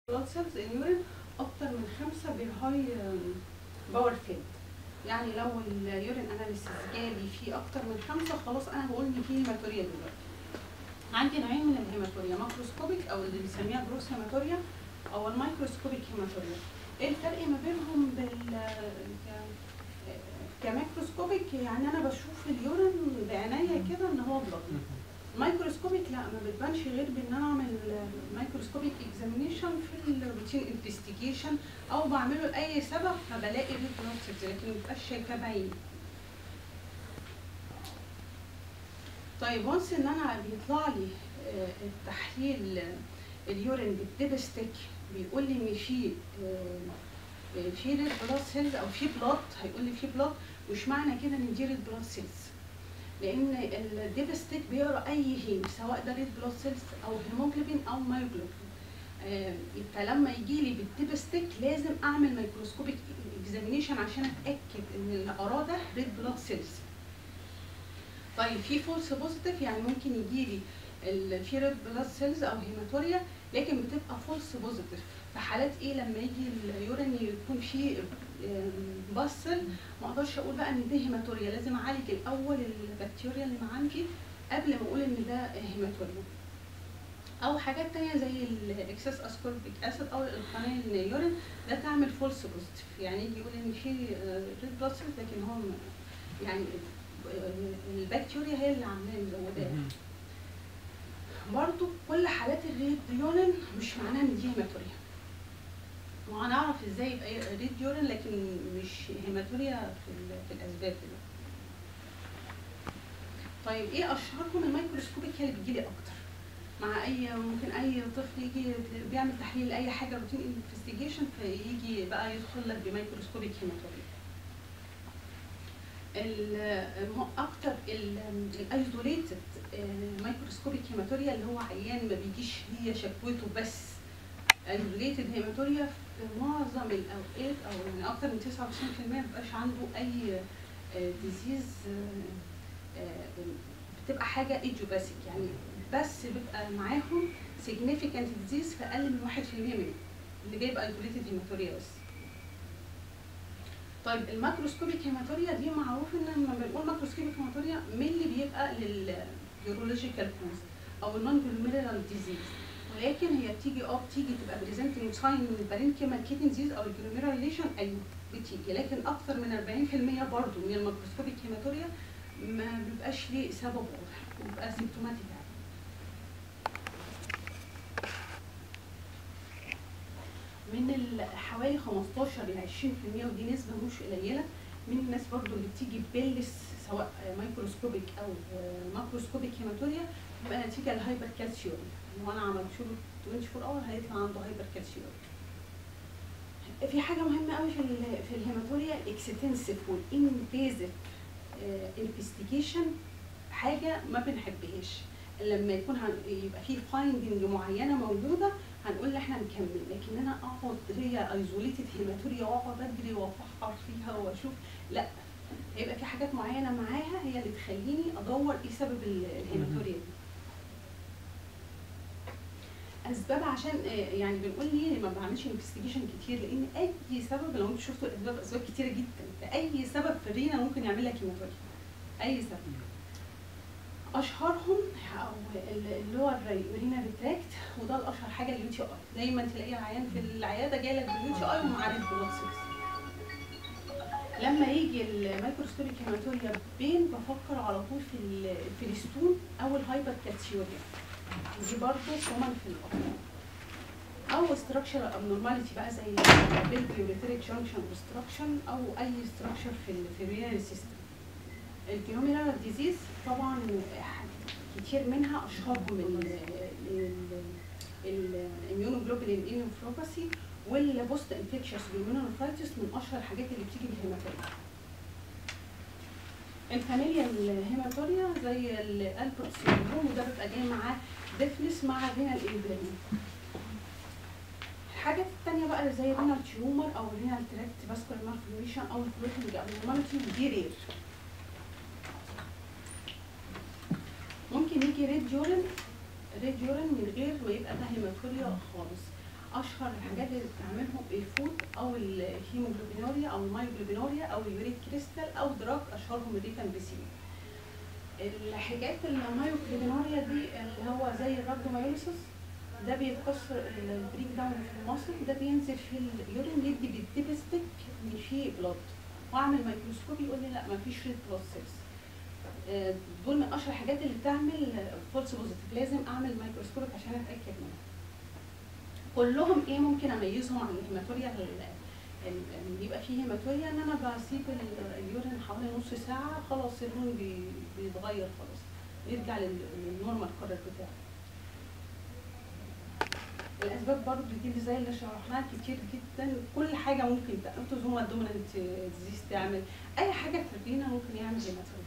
بلاد سيلز اليورين اكتر من خمسة بهاي باور فيد يعني لو اليورين اناليسيس جالي فيه اكتر من خمسة خلاص انا بقول ان فيه هيماتوريا دلوقتي عندي نوعين من الهيماتوريا ماكروسكوبيك او اللي بنسميها جروس هيماتوريا او المايكروسكوبيك هيماتوريا ايه الفرق ما بينهم بال كماكروسكوبيك يعني انا بشوف اليورين بعناية كده ان هو بلاد مايكروسكوبيك لا ما بتبانش غير بان انا اعمل مايكروسكوبيك اكزامينيشن في الروتين انفستيجيشن او بعمله لاي سبب فبلاقي ريد بلاد سيلز لكن ما بتبقاش شايفاه بعيني طيب وانس ان انا بيطلع لي آه، التحليل اليورين بالديبستيك بيقول لي ان في آه، آه، في ريد بلاد سيلز او في بلاد هيقول لي في بلاد مش معنى كده ان دي ريد بلاد سيلز لان الديبستيك بيقرا اي هيم سواء ده ريد بلاد سيلز او هيموجلوبين او مايوجلوبين آه، يبقى لما يجي لي بالديبستيك لازم اعمل مايكروسكوبيك اكزامينيشن عشان اتاكد ان اللي قراه ده ريد بلاد سيلز طيب في فولس بوزيتيف يعني ممكن يجي لي ال- في ريد بلاد سيلز او هيماتوريا لكن بتبقى فولس بوزيتيف في حالات ايه لما يجي اليورين يكون فيه باسل ما اقدرش اقول بقى ان دي هيماتوريا لازم اعالج الاول البكتيريا اللي ما عندي قبل ما اقول ان ده هيماتوريا او حاجات تانية زي الاكسس اسكوربيك اسيد او القناه يورين ده تعمل فولس بوزيتيف يعني يجي يقول ان في ريد بلاد سيلز لكن هو م- يعني آه، البكتيريا هي اللي عاملاه مزوداه برضو كل حالات الريد يورين مش معناها ان دي هيماتوريا وهنعرف ازاي يبقى ريد يورين لكن مش هيماتوريا في, ال- في الاسباب دي طيب ايه اشهرهم الميكروسكوبيك هي اللي بتجيلي اكتر مع اي ممكن اي طفل يجي بيعمل تحليل لاي حاجه روتين انفستيجيشن فيجي بقى يدخل لك بميكروسكوبيك هيماتوريا ال- اكتر الايزوليتد مايكروسكوبيك هيماتوريا اللي هو عيان ما بيجيش هي شكوته بس ايزوليتد هيماتوريا في معظم الاوقات او يعني اكتر من 99% ما بيبقاش عنده اي ديزيز بتبقى حاجه ايديوباثيك يعني بس بيبقى معاهم significant disease في اقل من 1% منهم اللي جايب ايزوليتد هيماتوريا بس طيب الماكروسكوبيك هيماتوريا دي معروف ان لما بنقول ماكروسكوبيك هيماتوريا مين اللي بيبقى لليورولوجيكال كوز او النون جلوميرال ديزيز ولكن هي بتيجي اه بتيجي تبقى بريزنتنج ساين من البارينكيمال كيدني ديزيز او الجلوميراليشن ايوه بتيجي لكن اكثر من 40% برضه من الماكروسكوبيك هيماتوريا ما بيبقاش ليه سبب واضح بيبقى سيمتوماتيك يعني من ال- حوالي 15 ل 20% ودي نسبة مش قليلة من الناس برضو اللي بتيجي بيلس سواء مايكروسكوبيك او ماكروسكوبيك هيماتوريا بيبقى نتيجة لهايبر كالسيوريا لو انا عملت له 24 اور هيطلع عنده هايبر كالسيوريا في حاجة مهمة قوي في ال- في الهيماتوريا الاكستنسيف والانفيزيف انفستيجيشن حاجة ما بنحبهاش لما يكون هن- يبقى في فايندنج معينة موجودة هنقول احنا نكمل لكن انا اقعد هي ايزوليتد هيماتوريا واقعد اجري وافحر فيها واشوف لا هيبقى في حاجات معينه معاها هي اللي تخليني ادور ايه سبب ال- الهيماتوريا دي اسباب عشان آه، يعني بنقول ليه ما بعملش انفستيجيشن كتير لان اي سبب لو انتوا شفتوا الاسباب اسباب كتيره جدا فاي سبب في الرينا ممكن يعمل لك هيماتوريا اي سبب اشهرهم او اللي هو الرينا ريتراكت وده الاشهر حاجه اليو تي اي دايما تلاقي عيان في العياده جاي لك باليو تي اي ومعاه ريد بلاد سيلز لما يجي الميكروسكوبيك هيماتوريا بين بفكر على طول في ال- في الستون او الهايبر كالسيوريا دي برضه كومن في الاطفال او structural abnormality بقى زي البيلفيوريتريك جانكشن اوبستراكشن او اي structure في ال- في الرينال سيستم الجلوميرال ديزيز طبعا كتير منها اشهرهم الاميونوجلوبولين انفلوباسي والبوست انفكشس جلوميرونفرايتس من اشهر الحاجات اللي بتيجي بالهيماتوريا الفاميليا الهيماتوريا زي الالبرت سيندروم وده بيبقى جاي معاه ديفنس مع رينال انفلاميشن الحاجات التانية بقى زي رينال تيومر او رينال تراكت فاسكولار مالفورميشن او الكلوتنج ابنورماليتي دي رير ممكن يجي ريد يورين ريد يورين من غير ما يبقى ده هيماتوريا خالص اشهر الحاجات اللي بتعملهم الفود او الهيموجلوبينوريا او المايوجلوبينوريا او اليوريك كريستال او دراج اشهرهم الريفامبيسين الحاجات المايوجلوبينوريا دي اللي هو زي الرابدومايوليسيس ده بيتكسر البريك داون في المصل ده بينزل في اليورين يدي بالديبستيك ان فيه بلاد واعمل ميكروسكوب يقول لي لا مفيش ريد بلاد سيلز آه، دول من اشهر الحاجات اللي بتعمل فولس بوزيتيف لازم اعمل مايكروسكوب عشان اتاكد منها كلهم ايه ممكن اميزهم عن الهيماتوريا ال- ال- اللي بيبقى فيه هيماتوريا ان انا بسيب ال- اليورين حوالي نص ساعه خلاص اللون بي- بيتغير خلاص يرجع لل- للنورمال كارت بتاعه الاسباب برضو دي اللي زي اللي شرحناها كتير جدا كل حاجه ممكن اوتوزوما دومينانت ديزيز تعمل اي حاجه في الرينا ممكن يعمل هيماتوريا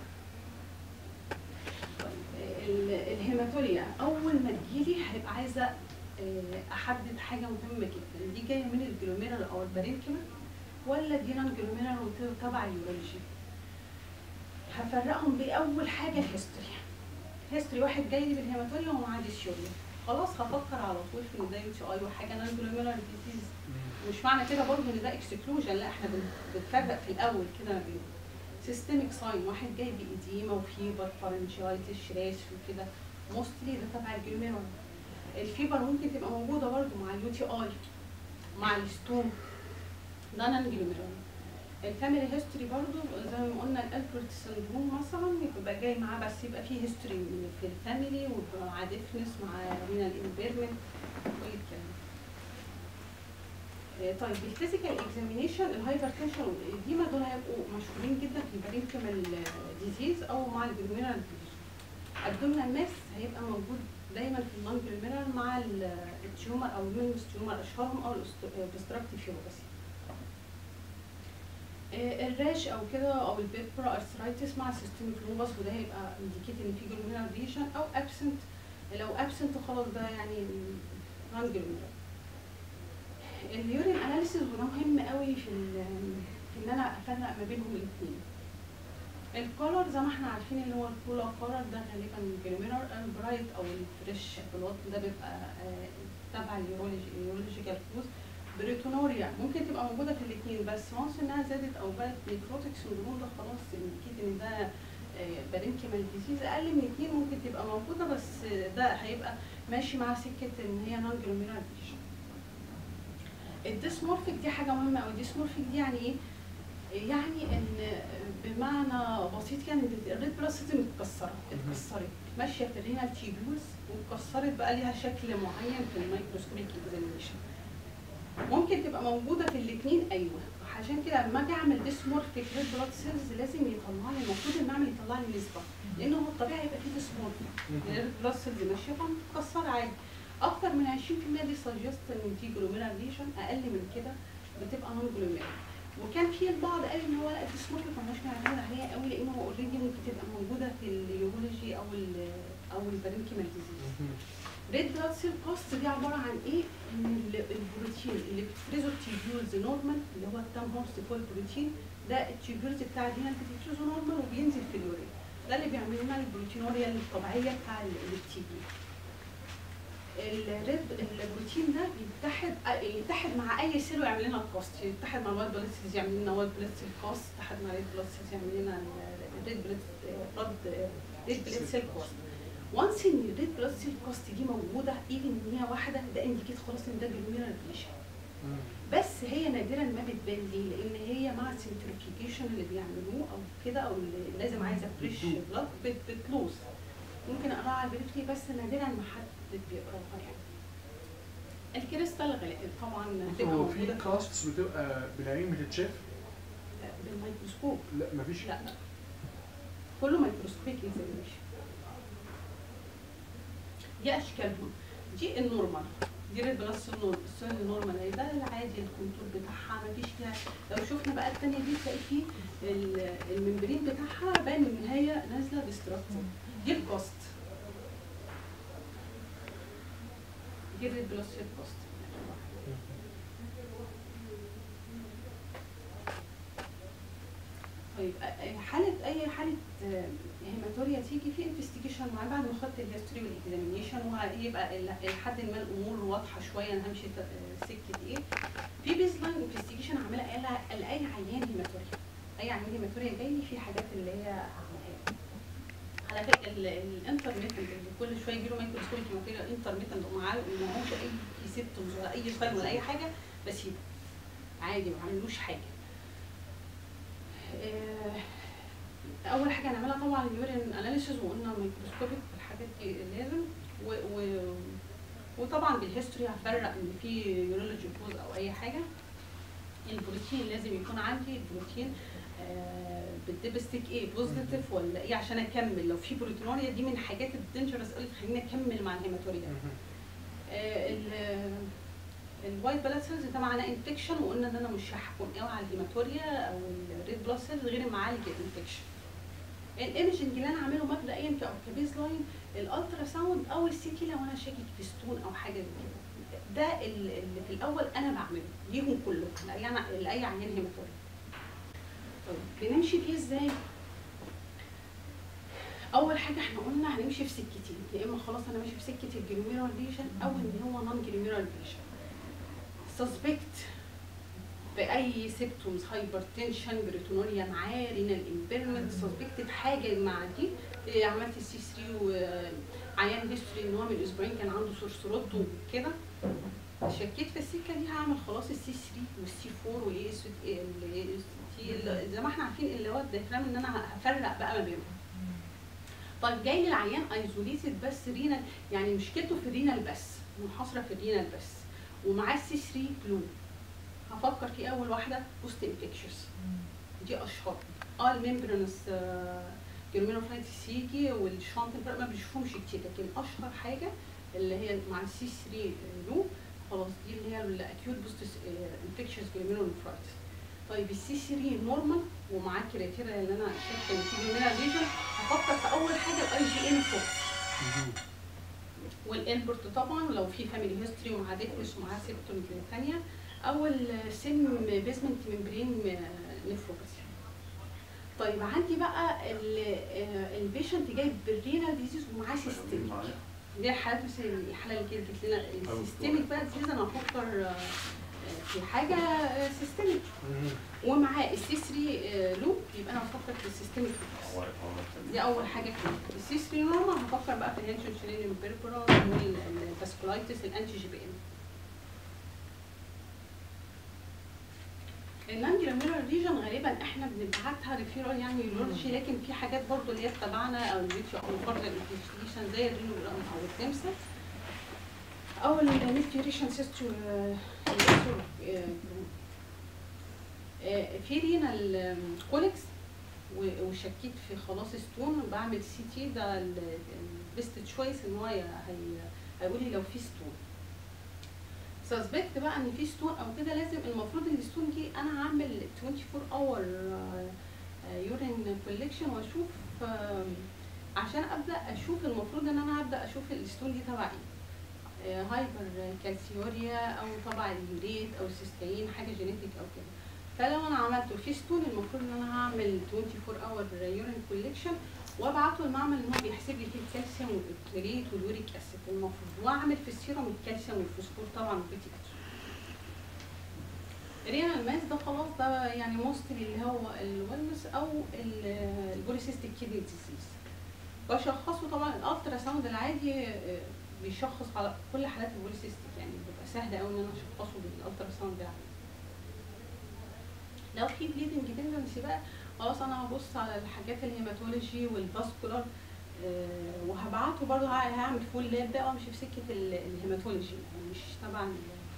طيب، ال- الهيماتوريا اول ما تجيلي هيبقى عايزه آه، احدد حاجه مهمه جدا دي جايه من الجلوميرال او البارينكيما ولا دي نون جلوميرال وتبع اليورولوجي هفرقهم باول حاجه الهيستوري هيستوري واحد جاي لي بالهيماتوريا ومعاه ديسيوريا خلاص هفكر على طول في ان ده يو تي اي وحاجه نون جلوميرال ديزيز مش معنى كده برضه ان ده اكسكلوجن لا احنا بن- بنفرق في الاول كده ما بينهم سيستميك ساين واحد جاي بإديمة وفيبر فارنجايتس شراش وكده موستلي ده تبع الجلوميرال الفيبر ممكن تبقى موجودة برضه مع اليو تي اي مع الستون ده نون جلوميرال الفاميلي هيستوري برضه زي ما قلنا الالبرت سندروم مثلا يبقى جاي معاه بس يبقى فيه هيستوري في الفاميلي ويبقى معاه ديفنس مع رينال امبيرمنت كل الكلام آه، طيب الفيزيكال اكزامينيشن الهايبرتنشن والإديمة دول هيبقوا مشهورين جدا في البارينكيمال ديزيز او مع الجلوميرال ديزيز الدومينال ماس هيبقى موجود دايما في النون جلوميرال مع ال- التيومر او المينوس تيومر اشهرهم او الاوبستراكتيف فيبروسي الراش او كده او البيبرا ارثرايتس مع سيستميك لوبس وده هيبقى انديكيت ان في جلوميرال ريشن او ابسنت لو ابسنت خلاص ده يعني نون جلوميرال اليورين اناليسيس وده مهم قوي في ال- في ان انا افرق ما بينهم الاثنين الكولر زي ما احنا عارفين اللي هو الكولا كولر ده غالبا جلوميرال البرايت او الفريش بلوت ده بيبقى آه، تبع اليورولوجي اليورولوجيكال كوز بريتونوريا ممكن تبقى موجوده في الاثنين بس وانس انها زادت او بقت نيكروتيك سندروم ده خلاص اكيد ان ده بارينكيمال ديزيز اقل من اثنين ممكن تبقى موجوده بس آه، ده هيبقى ماشي مع سكه ان هي نون جلوميرال ريشن الديسمورفيك دي حاجه مهمه قوي الديسمورفيك دي يعني ايه يعني ان بمعنى بسيط يعني إن الريد بلاد سيستم اتكسرت اتكسرت ماشيه في الرينال تيبيوز واتكسرت بقى ليها شكل معين في الميكروسكوبيك اكزامينيشن ممكن تبقى موجوده في الاثنين ايوه عشان كده لما اجي اعمل ديسمورفيك ريد بلاد سيلز لازم يطلع لي المفروض المعمل يطلع لي نسبه لان هو الطبيعي هيبقى فيه ديسمورفيك الريد بلاد سيلز ماشيه فمتكسره عادي اكتر من 20% دي سجست ان في جلوميرال ليشن اقل من كده بتبقى نون جلوميرال وكان في البعض قال ان هو لا الديسمورفيك مالناش نعتمد عليها قوي لان هو اوريدي ممكن تبقى موجوده في اليورولوجي او ال او البارينكيمال ديزيز ريد بلاد سيل كوست دي عباره عن ايه؟ ان ال- البروتين اللي بتفرزه التيبيولز نورمال اللي هو التام هورس فول بروتين ده التيبيولز بتاع الدينا بتفرزه نورمال وبينزل في اليورين ده اللي بيعمل لنا البروتينوريا الطبيعيه بتاع التيبي الريد البروتين ده بيتحد يتحد مع اي سيل ويعمل لنا الكوست يتحد مع الوايت بلاد سيلز يعمل لنا وايت بلاد سيل كوست يتحد مع ريد بلاد سيلز يعمل لنا الريد بلاد بلاد ريد بلاد سيل كوست وانس ان الريد بلاد سيل كوست دي موجوده ايفن ان هي واحده ده انديكيت خلاص ان ده جلوميرال ريليشن بس هي نادرا ما بتبان ليه؟ لان هي مع السنترفيكيشن اللي بيعملوه او كده او اللي لازم عايزه فريش بلاد بتلوث ممكن اقراها على البريفلي بس نادرا ما حد بيقراها يعني الكريستال غالبا طبعا هتبقى هو في موجوده كاستس بتبقى بالعين بتتشاف بالميكروسكوب لا مفيش لا كله ميكروسكوبيك اكزامينيشن دي اشكالهم دي النورمال دي ريد بلاد السيل النورمال اهي ده العادي الكونتور بتاعها مفيش فيها لو شفنا بقى الثانيه دي تلاقي فيه ال- الممبرين بتاعها باين ان هي نازله ديستراكتيف دي الكوست دي الريد بلاد سيل كوست طيب طيب أ- حالة أي حالة آه، هيماتوريا تيجي في انفستيجيشن مع بعد ما خدت الهيستوري والاكزامينيشن ويبقى ال- لحد ما الأمور واضحة شوية أنا همشي ت- آه، سكة إيه في بيز لاين انفستيجيشن عاملة لأي لأي عيان هيماتوريا أي عيان هيماتوريا جاي لي في حاجات اللي هي هعملها له. على فكرة الانترميتنت اللي كل شوية يجيله مايكروسكوبيك هيماتوريا انترميتنت ومعاه معهوش أي سيبتومز ولا أي ساين ولا أي حاجة بسيبه عادي ما عملوش حاجة آه، اول حاجه هنعملها طبعا اليورين اناليسيز وقلنا ميكروسكوبيك الحاجات دي لازم و و وطبعا بالهيستوري هفرق ان في يورولوجي كوز او اي حاجه البروتين لازم يكون عندي البروتين آه بالدبستيك ايه بوزيتيف ولا ايه عشان اكمل لو في بروتينوريا دي من الحاجات الدينجرس اللي تخليني اكمل مع الهيماتوريا آه، ال- الوايت بلاد سيلز ده معناه انفكشن وقلنا ان انا مش هحكم قوي على الهيماتوريا او الريد بلاد سيلز غير ما اعالج الانفكشن الايمجنج اللي انا اعمله مبدئيا ك- كبيز لاين الالترا ساوند او السي تي لو انا شاكك في ستون او حاجه زي كده ده ال- اللي في الاول انا بعمله ليهم كلهم لاي عن- لاي عيان هيماتوريا طيب بنمشي فيه ازاي؟ اول حاجه احنا قلنا هنمشي في سكتين يا اما خلاص انا ماشي في سكه الجلوميرال ليجن او ان هو نون جلوميرال ليجن سسبكت باي سيبتومز هايبرتنشن بريتونوريا معاه رينال امبيرمنت سسبكت بحاجه مع دي إيه، عملت السي 3 وعيان هيستوري ان هو من اسبوعين كان عنده سرسرات وكده شكيت في السكه دي هعمل خلاص السي 3 والسي 4 والاي اس تي زي ما احنا عارفين اللي هو الديافرام ان انا هفرق بقى ما بينهم طيب جاي لي العيان ايزوليتد بس رينال يعني مشكلته في الرينال بس منحصره في الرينال بس ومعاه السي 3 بلو هفكر في اول واحده بوست انفكشس دي اشهر اه الممبرانس جيرمينوفلايتس يجي والشانت ما بنشوفهمش كتير لكن اشهر حاجه اللي هي مع السي 3 لو خلاص دي اللي هي الاكيوت بوست انفكشس جيرمينوفلايتس طيب السي 3 نورمال ومعاه كريتيريا اللي انا شايفه ان في جيرمينال ليجن هفكر في اول حاجه الاي جي ان فوكس والانبورت طبعا لو في فاميلي هيستوري ومعاه ديكلس ومعاه سيبتومز ثانيه او السم بيزمنت ممبرين نفروباثي طيب عندي بقى البيشنت جاي بالرينال ديزيز ومعاه سيستميك دي حالات مثل الحاله اللي كانت جت لنا السيستميك بقى ديزيز انا هفكر آه، في حاجه سيستميك ومعاه السي 3 لوب يبقى انا هفكر في السيستميك دي اول حاجه كده السي 3 نورمال هفكر بقى في الهنشن شيلين بيربرا والفاسكولايتس الانتي جي بي ام النانجراميرال ريجن غالبا احنا بنبعتها ريفيرال يعني يورولوجي لكن في حاجات برضو اللي هي تبعنا او الفيديو او الفرد انفستيجيشن زي الرينوجرام او التمسا او الميثيوريشن سيستو في رينال كوليكس و- وشكيت في خلاص ستون بعمل سي تي ده البيست تشويس ان هو ي- هي هيقول لي لو في ستون سسبكت بقى ان في ستون او كده لازم المفروض الستون دي انا هعمل 24 اور يورين كوليكشن واشوف آه، عشان ابدا اشوف المفروض ان انا ابدا اشوف الستون دي تبع ايه هايبر كالسيوريا او تبع اليوريت او السيستين حاجه جينيتك او كده فلو انا عملت في ستون المفروض ان انا هعمل 24 اور يورين كوليكشن وابعته المعمل ان هو بيحسب لي فيه الكالسيوم والاكتريت واليوريك اسيد المفروض واعمل في السيروم الكالسيوم والفوسفور طبعا والبيتي رينال ماس ده خلاص ده يعني موستلي اللي هو الويلنس او ال- البوليسيستيك كيدني ديزيز بشخصه طبعا الالترا ساوند العادي آه، بيشخص على كل حالات البوليسيستيك يعني بيبقى سهل قوي ان انا اشخصه بالالترا ساوند العادي لو في بليدنج تندنسي بقى خلاص انا هبص على الحاجات الهيماتولوجي والفاسكولار آه، وهبعته برضه ه- هعمل فول لاب بقى وامشي في سكه ال- الهيماتولوجي يعني مش تبع ال-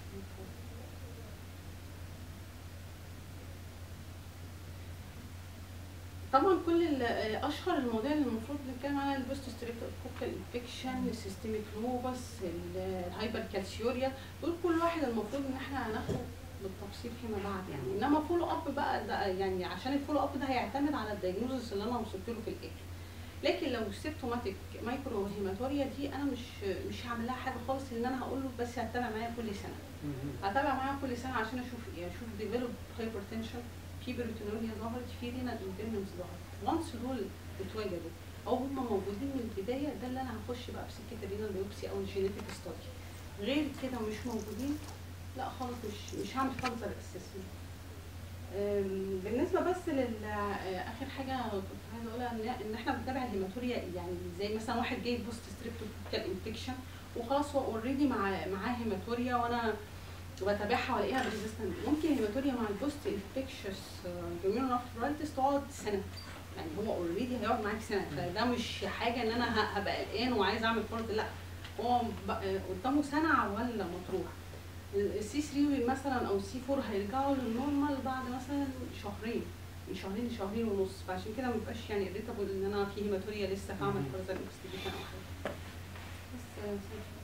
طبعا كل ال- آه، اشهر المواضيع اللي المفروض نتكلم عنها البوست ستريبتوكوكال انفكشن السيستميك لوبس الهايبر كالسيوريا دول كل واحد المفروض ان احنا هناخده بالتفصيل فيما بعد يعني انما فولو اب بقى ده يعني عشان الفولو اب ده هيعتمد على الدايجنوزس اللي انا وصلت له في الاخر لكن لو سيبتوماتيك مايكرو هيماتوريا دي انا مش مش هعمل لها حاجه خالص ان انا هقول له بس هتابع معايا كل سنه هتابع معايا كل سنه عشان اشوف ايه اشوف ديفلوب هايبرتنشن في بروتينوريا ظهرت في رينال امبيرمنتس ظهرت وانس دول اتوجدوا او هم موجودين من البدايه ده اللي انا هخش بقى في سكه الرينال بيوبسي او الجينيتك ستادي غير كده مش موجودين لا خالص مش مش هعمل فانزر اسسمنت بالنسبه بس لل آه، اخر حاجه كنت عايزه اقولها ان ان احنا بنتابع الهيماتوريا يعني زي مثلا واحد جاي بوست ستريبتوكوكال انفكشن وخلاص هو اوريدي مع معاه هيماتوريا وانا بتابعها والاقيها ريزيستنت ممكن الهيماتوريا مع البوست انفكشس جوميرونافرايتس تقعد سنه يعني هو اوريدي هيقعد معاك سنه فده مش حاجه ان انا ه- هبقى قلقان وعايز اعمل فرض لا هو بقى قدامه سنه عمال ما تروح السي 3 مثلا او السي 4 هيرجعوا للنورمال بعد مثلا شهرين من شهرين لشهرين ونص فعشان كده ما بيبقاش يعني irritable ان انا في هيماتوريا لسه هعمل مم. فرزر انفستيجيشن او حاجه بس آه،